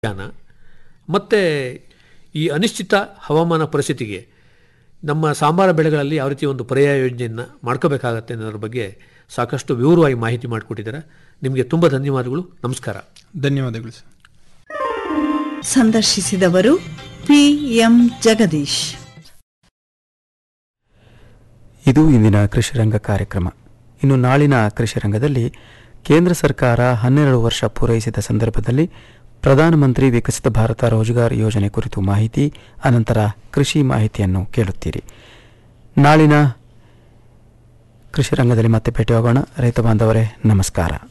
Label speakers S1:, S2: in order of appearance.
S1: ಜ್ಞಾನ ಮತ್ತು ಈ ಅನಿಶ್ಚಿತ ಹವಾಮಾನ ಪರಿಸ್ಥಿತಿಗೆ ನಮ್ಮ ಸಾಂಬಾರ ಬೆಳೆಗಳಲ್ಲಿ ಯಾವ ರೀತಿ ಒಂದು ಪರ್ಯಾಯ ಯೋಜನೆಯನ್ನು ಮಾಡ್ಕೋಬೇಕಾಗತ್ತೆ ಅನ್ನೋದ್ರ ಬಗ್ಗೆ ಸಾಕಷ್ಟು ವಿವರವಾಗಿ ಮಾಹಿತಿ ಮಾಡಿಕೊಟ್ಟಿದ್ದಾರೆ ನಿಮಗೆ ತುಂಬ ಧನ್ಯವಾದಗಳು ನಮಸ್ಕಾರ
S2: ಧನ್ಯವಾದಗಳು ಸರ್
S3: ಸಂದರ್ಶಿಸಿದವರು ಪಿ ಎಂ ಜಗದೀಶ್
S4: ಇದು ಇಂದಿನ ಕೃಷಿ ರಂಗ ಕಾರ್ಯಕ್ರಮ ಇನ್ನು ನಾಳಿನ ಕೃಷಿ ರಂಗದಲ್ಲಿ ಕೇಂದ್ರ ಸರ್ಕಾರ ಹನ್ನೆರಡು ವರ್ಷ ಪೂರೈಸಿದ ಸಂದರ್ಭದಲ್ಲಿ ಪ್ರಧಾನಮಂತ್ರಿ ವಿಕಸಿತ ಭಾರತ ರೋಜ್ಗಾರ್ ಯೋಜನೆ ಕುರಿತು ಮಾಹಿತಿ ಅನಂತರ ಕೃಷಿ ಮಾಹಿತಿಯನ್ನು ಕೇಳುತ್ತೀರಿ ನಾಳಿನ ಕೃಷಿ ರಂಗದಲ್ಲಿ ಮತ್ತೆ ಭೇಟಿಯಾಗೋಣ ರೈತ ಬಾಂಧವರೇ ನಮಸ್ಕಾರ